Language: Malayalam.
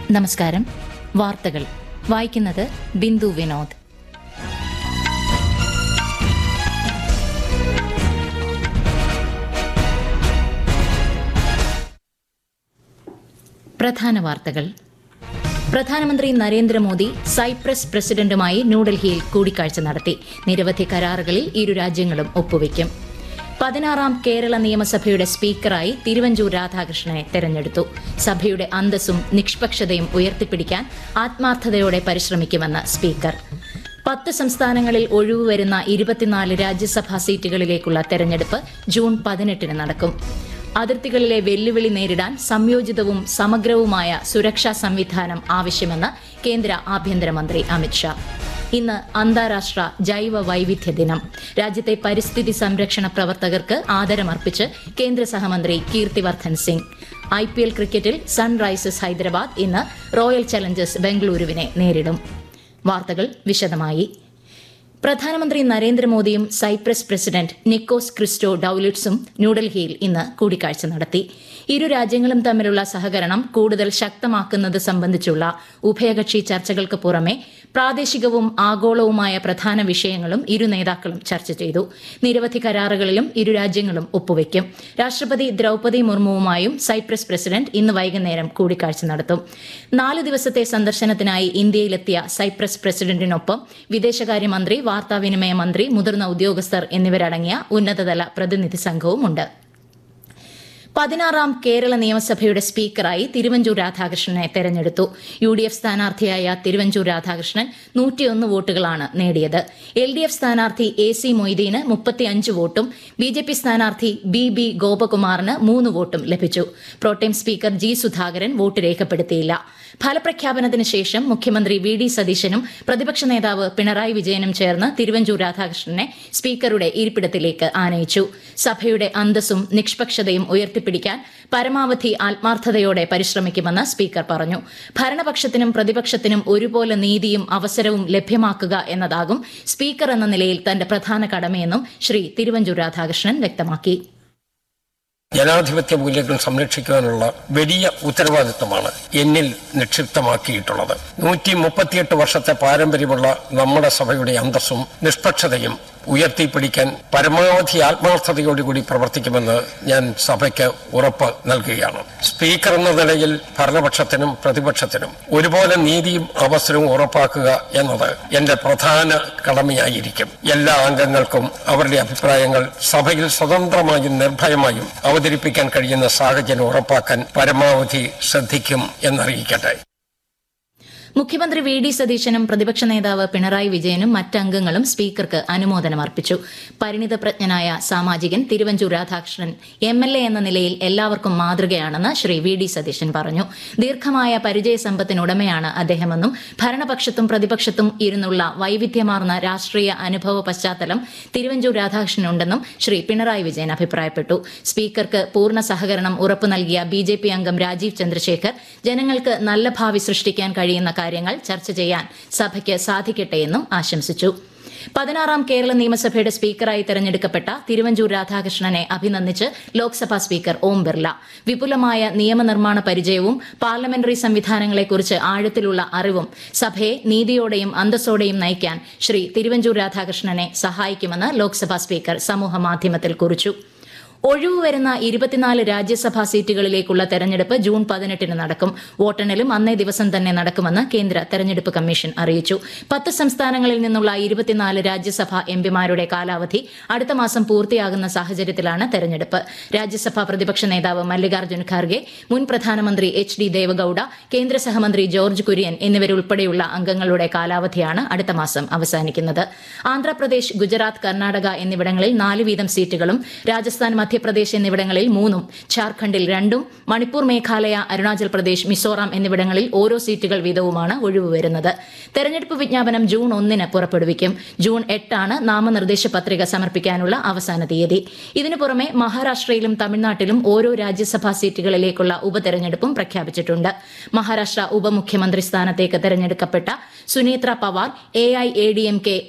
നമസ്കാരം വാർത്തകൾ വായിക്കുന്നത് ബിന്ദു വിനോദ് പ്രധാന വാർത്തകൾ പ്രധാനമന്ത്രി നരേന്ദ്രമോദി സൈപ്രസ് പ്രസിഡന്റുമായി ന്യൂഡൽഹിയിൽ കൂടിക്കാഴ്ച നടത്തി നിരവധി കരാറുകളിൽ ഇരു രാജ്യങ്ങളും ഒപ്പുവയ്ക്കും പതിനാറാം കേരള നിയമസഭയുടെ സ്പീക്കറായി തിരുവഞ്ചൂർ രാധാകൃഷ്ണനെ തെരഞ്ഞെടുത്തു സഭയുടെ അന്തസ്സും നിഷ്പക്ഷതയും ഉയർത്തിപ്പിടിക്കാൻ ആത്മാർത്ഥതയോടെ പരിശ്രമിക്കുമെന്ന് സ്പീക്കർ പത്ത് സംസ്ഥാനങ്ങളിൽ ഒഴിവ് വരുന്ന ഇരുപത്തിനാല് രാജ്യസഭാ സീറ്റുകളിലേക്കുള്ള തെരഞ്ഞെടുപ്പ് ജൂൺ പതിനെട്ടിന് നടക്കും അതിർത്തികളിലെ വെല്ലുവിളി നേരിടാൻ സംയോജിതവും സമഗ്രവുമായ സുരക്ഷാ സംവിധാനം ആവശ്യമെന്ന് കേന്ദ്ര ആഭ്യന്തരമന്ത്രി അമിത്ഷാ ഇന്ന് അന്താരാഷ്ട്ര ജൈവ വൈവിധ്യ ദിനം രാജ്യത്തെ പരിസ്ഥിതി സംരക്ഷണ പ്രവർത്തകർക്ക് ആദരമർപ്പിച്ച് കേന്ദ്ര സഹമന്ത്രി Kirtivardhan Singh I P L ക്രിക്കറ്റിൽ സൺറൈസേഴ്സ് ഹൈദരാബാദ് ഇന്ന് റോയൽ ചലഞ്ചേഴ്സ് ബംഗളൂരുവിനെ നേരിടും വാർത്തകൾ വിശദമായി പ്രധാനമന്ത്രി നരേന്ദ്രമോദിയും സൈപ്രസ് പ്രസിഡന്റ് നിക്കോസ് ക്രിസ്റ്റോ ഡൌലിറ്റ്സും ന്യൂഡൽഹിയിൽ ഇന്ന് കൂടിക്കാഴ്ച നടത്തി ഇരു രാജ്യങ്ങളും തമ്മിലുള്ള സഹകരണം കൂടുതൽ ശക്തമാക്കുന്നത് സംബന്ധിച്ചുള്ള ഉഭയകക്ഷി ചർച്ചകൾക്ക് പുറമെ പ്രാദേശികവും ആഗോളവുമായ പ്രധാന വിഷയങ്ങളും ഇരു നേതാക്കളും ചർച്ച ചെയ്തു നിരവധി കരാറുകളിലും ഇരു രാജ്യങ്ങളും ഒപ്പുവയ്ക്കും രാഷ്ട്രപതി ദ്രൌപതി മുർമുവുമായും സൈപ്രസ് പ്രസിഡന്റ് ഇന്ന് വൈകുന്നേരം കൂടിക്കാഴ്ച നടത്തും നാല് ദിവസത്തെ സന്ദർശനത്തിനായി ഇന്ത്യയിലെത്തിയ സൈപ്രസ് പ്രസിഡന്റിനൊപ്പം വിദേശകാര്യമന്ത്രി വാർത്താവിനിമയ മന്ത്രി മുതിർന്ന ഉദ്യോഗസ്ഥർ എന്നിവരടങ്ങിയ ഉന്നതതല പ്രതിനിധി സംഘവുമുണ്ട് പതിനാറാം കേരള നിയമസഭയുടെ സ്പീക്കറായി തിരുവഞ്ചൂർ രാധാകൃഷ്ണനെ തെരഞ്ഞെടുത്തു യു ഡി എഫ് സ്ഥാനാർത്ഥിയായ തിരുവഞ്ചൂർ രാധാകൃഷ്ണൻ നൂറ്റിയൊന്ന് വോട്ടുകളാണ് നേടിയത് എൽ ഡി എഫ് സ്ഥാനാർത്ഥി എ സി മൊയ്തീന് മുപ്പത്തിയഞ്ച് വോട്ടും ബി ജെ പി സ്ഥാനാർത്ഥി ബി ബി ഗോപകുമാറിന് മൂന്ന് വോട്ടും ലഭിച്ചു protem speaker G Sudhakaran vote രേഖപ്പെടുത്തിയില്ല ഫലപ്രഖ്യാപനത്തിന് ശേഷം മുഖ്യമന്ത്രി വി ഡി സതീശനും പ്രതിപക്ഷ നേതാവ് പിണറായി വിജയനും ചേർന്ന് തിരുവഞ്ചൂർ രാധാകൃഷ്ണനെ സ്പീക്കറുടെ ഇരിപ്പിടത്തിലേക്ക് ആനയിച്ചു സഭയുടെ അന്തസ്സും നിഷ്പക്ഷതയും ഉയർത്തിപ്പിടിക്കാൻ പരമാവധി ആത്മാർത്ഥതയോടെ പരിശ്രമിക്കുമെന്ന് സ്പീക്കർ പറഞ്ഞു ഭരണപക്ഷത്തിനും പ്രതിപക്ഷത്തിനും ഒരുപോലെ നീതിയും അവസരവും ലഭ്യമാക്കുക എന്നതാകും സ്പീക്കർ എന്ന നിലയിൽ തന്റെ പ്രധാന കടമയെന്നും ശ്രീ തിരുവഞ്ചൂർ രാധാകൃഷ്ണൻ വ്യക്തമാക്കി ജനാധിപത്യ മൂല്യങ്ങൾ സംരക്ഷിക്കുവാനുള്ള വലിയ ഉത്തരവാദിത്വമാണ് എന്നിൽ നിക്ഷിപ്തമാക്കിയിട്ടുള്ളത് നൂറ്റി മുപ്പത്തിയെട്ട് വർഷത്തെ പാരമ്പര്യമുള്ള നമ്മുടെ സഭയുടെ അന്തസ്സും നിഷ്പക്ഷതയും ഉയർത്തിപ്പിടിക്കാൻ പരമാവധി ആത്മാർത്ഥതയോടുകൂടി പ്രവർത്തിക്കുമെന്ന് ഞാൻ സഭയ്ക്ക് ഉറപ്പ് നൽകുകയാണ് സ്പീക്കർ എന്ന നിലയിൽ ഭരണപക്ഷത്തിനും പ്രതിപക്ഷത്തിനും ഒരുപോലെ നീതിയും അവസരവും ഉറപ്പാക്കുക എന്നത് എന്റെ പ്രധാന കടമയായിരിക്കും എല്ലാ അംഗങ്ങൾക്കും അവരുടെ അഭിപ്രായങ്ങൾ സഭയിൽ സ്വതന്ത്രമായും നിർഭയമായും അവതരിപ്പിക്കാൻ കഴിയുന്ന സാഹചര്യം ഉറപ്പാക്കാൻ പരമാവധി ശ്രദ്ധിക്കും എന്നറിയിക്കട്ടെ മുഖ്യമന്ത്രി വി ഡി സതീശനും പ്രതിപക്ഷ നേതാവ് പിണറായി വിജയനും മറ്റംഗങ്ങളും സ്പീക്കർക്ക് അനുമോദനം അർപ്പിച്ചു പരിണിതപ്രജ്ഞനായ സാമാജികൻ Thiruvanchoor Radhakrishnan M L A എന്ന നിലയിൽ എല്ലാവർക്കും മാതൃകയാണെന്ന് ശ്രീ വി ഡി സതീശൻ പറഞ്ഞു ദീർഘമായ പരിചയസമ്പത്തിനുടമയാണ് അദ്ദേഹമെന്നും ഭരണപക്ഷത്തും പ്രതിപക്ഷത്തും ഇരുന്നുള്ള വൈവിധ്യമാർന്ന രാഷ്ട്രീയ അനുഭവ പശ്ചാത്തലം തിരുവഞ്ചൂർ രാധാകൃഷ്ണനുണ്ടെന്നും ശ്രീ പിണറായി വിജയൻ അഭിപ്രായപ്പെട്ടു സ്പീക്കർക്ക് പൂർണ്ണ സഹകരണം ഉറപ്പു നൽകിയ ബി ജെ പി അംഗം രാജീവ് ചന്ദ്രശേഖർ ജനങ്ങൾക്ക് നല്ല ഭാവി സൃഷ്ടിക്കാൻ കഴിയുന്ന കാര്യങ്ങൾ ചർച്ച ചെയ്യാൻ സഭയ്ക്ക് സാധിക്കട്ടെയെന്നും ആശംസിച്ചു പതിനാറാം കേരള നിയമസഭയുടെ സ്പീക്കറായി തെരഞ്ഞെടുക്കപ്പെട്ട തിരുവഞ്ചൂർ രാധാകൃഷ്ണനെ അഭിനന്ദിച്ച് ലോക്സഭാ സ്പീക്കർ ഓം ബിർല വിപുലമായ നിയമനിർമ്മാണ പരിചയവും പാർലമെന്ററി സംവിധാനങ്ങളെക്കുറിച്ച് ആഴത്തിലുള്ള അറിവും സഭയെ നീതിയോടെയും അന്തസ്സോടെയും നയിക്കാൻ ശ്രീ തിരുവഞ്ചൂർ രാധാകൃഷ്ണനെ സഹായിക്കുമെന്ന് ലോക്സഭാ സ്പീക്കർ സമൂഹമാധ്യമത്തിൽ കുറിച്ചു ഒഴിവ് വരുന്ന ഇരുപത്തിനാല് രാജ്യസഭാ സീറ്റുകളിലേക്കുള്ള തെരഞ്ഞെടുപ്പ് ജൂൺ പതിനെട്ടിന് നടക്കും വോട്ടെണ്ണലും അന്നേ ദിവസം തന്നെ നടക്കുമെന്ന് കേന്ദ്ര തെരഞ്ഞെടുപ്പ് കമ്മീഷൻ അറിയിച്ചു പത്ത് സംസ്ഥാനങ്ങളിൽ നിന്നുള്ള ഇരുപത്തിനാല് രാജ്യസഭാ എംപിമാരുടെ കാലാവധി അടുത്ത മാസം പൂർത്തിയാകുന്ന സാഹചര്യത്തിലാണ് തെരഞ്ഞെടുപ്പ് രാജ്യസഭാ പ്രതിപക്ഷ നേതാവ് മല്ലികാർജ്ജുൻ ഖാർഗെ മുൻ പ്രധാനമന്ത്രി എച്ച് ഡി ദേവഗൌഡ കേന്ദ്ര സഹമന്ത്രി ജോർജ് കുര്യൻ എന്നിവരുൾപ്പെടെയുള്ള അംഗങ്ങളുടെ കാലാവധിയാണ് അടുത്ത മാസം അവസാനിക്കുന്നത് ആന്ധ്രാപ്രദേശ് ഗുജറാത്ത് കർണാടക എന്നിവിടങ്ങളിൽ നാല് വീതം സീറ്റുകളും രാജസ്ഥാൻ മധ്യപ്രദേശ് എന്നിവിടങ്ങളിൽ മൂന്നും ഝാർഖണ്ഡിൽ രണ്ടും മണിപ്പൂർ മേഘാലയ അരുണാചൽ പ്രദേശ് മിസോറാം എന്നിവിടങ്ങളിൽ ഓരോ സീറ്റുകൾ വീതവുമാണ് ഒഴിവ് വരുന്നത് തെരഞ്ഞെടുപ്പ് വിജ്ഞാപനം ജൂൺ ഒന്നിന് പുറപ്പെടുവിക്കും ജൂൺ എട്ടാണ് നാമനിർദ്ദേശ പത്രിക സമർപ്പിക്കാനുള്ള അവസാന തീയതി ഇതിനു പുറമെ മഹാരാഷ്ട്രയിലും തമിഴ്നാട്ടിലും ഓരോ രാജ്യസഭാ സീറ്റുകളിലേക്കുള്ള ഉപതെരഞ്ഞെടുപ്പും പ്രഖ്യാപിച്ചിട്ടുണ്ട് മഹാരാഷ്ട്ര ഉപമുഖ്യമന്ത്രി സ്ഥാനത്തേക്ക് തെരഞ്ഞെടുക്കപ്പെട്ട Sunetra Pawar A I A D M K